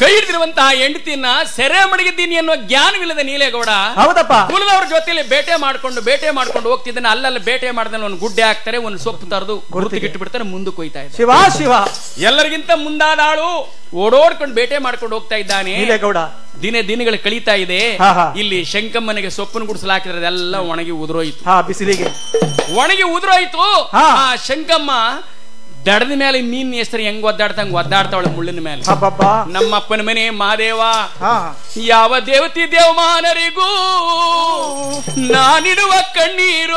ಕೈ ಹಿಡಿದಿರುವಂತಹ ಹೆಂಡತಿಯನ್ನ ಸೆರೆ ಮಡಗಿದ್ದೀನಿ ಅನ್ನೋ ಜ್ಞಾನವಿಲ್ಲದ ನೀಲೇಗೌಡ ಹೌದಪ್ಪ ಕುಲದವ್ರ ಜೊತೆಲಿ ಬೇಟೆ ಮಾಡ್ಕೊಂಡು ಬೇಟೆ ಮಾಡ್ಕೊಂಡು ಹೋಗ್ತಿದ್ದಾನೆ ಅಲ್ಲಲ್ಲಿ ಬೇಟೆ ಮಾಡಿದ್ರೆ ಒಂದು ಗುಡ್ಡೆ ಹಾಕ್ತಾರೆ ಒಂದು ಸೊಪ್ಪು ತರದು ಗುರುತಿಗಿಟ್ಟು ಬಿಡ್ತಾರೆ ಮುಂದಕ್ಕೆ ಹೋಯ್ತಾ ಇದ್ದಾರೆ ಶಿವ ಶಿವ ಎಲ್ಲರಿಗಿಂತ ಮುಂದಾದ ಆಳು ಓಡೋಡ್ಕೊಂಡು ಬೇಟೆ ಮಾಡ್ಕೊಂಡು ಹೋಗ್ತಾ ಇದ್ದಾನೆ ನೀಲೇಗೌಡ ದಿನ ದಿನಗಳು ಕಳೀತಾ ಇದೆ ಹಾ, ಹಾ. ಇಲ್ಲಿ ಶಂಕಮ್ಮನಿಗೆ ಸೊಪ್ಪನ್ನು ಗುಡಿಸಲು ಹಾಕಿದ್ರೆ ಅದೆಲ್ಲ ಒಣಗಿ ಉದುರೋಯ್ತು ಹಾ ಬಿಸಿಲಿಗೆ ಒಣಗಿ ಉದುರೋಯ್ತು ಹಾ. ಆ ಶಂಕಮ್ಮ ದಡದ ಮೇಲೆ ಮೀನ್ ಹೆಸರು ಹೆಂಗ್ ಒದ್ದಾಡ್ತಂಗ್ ಒದ್ದಾಡ್ತಾವಳೆ ಮುಳ್ಳಿನ ಮೇಲೆ ಹಬ್ಬಬ್ಬ ನಮ್ಮಪ್ಪನ ಮನೆ ಮಾದೇವ ಹಾ ಯಾವ ದೇವತಿ ದೇವಮಾನರಿಗೂ ನಾನಿಡುವ ಕಣ್ಣೀರು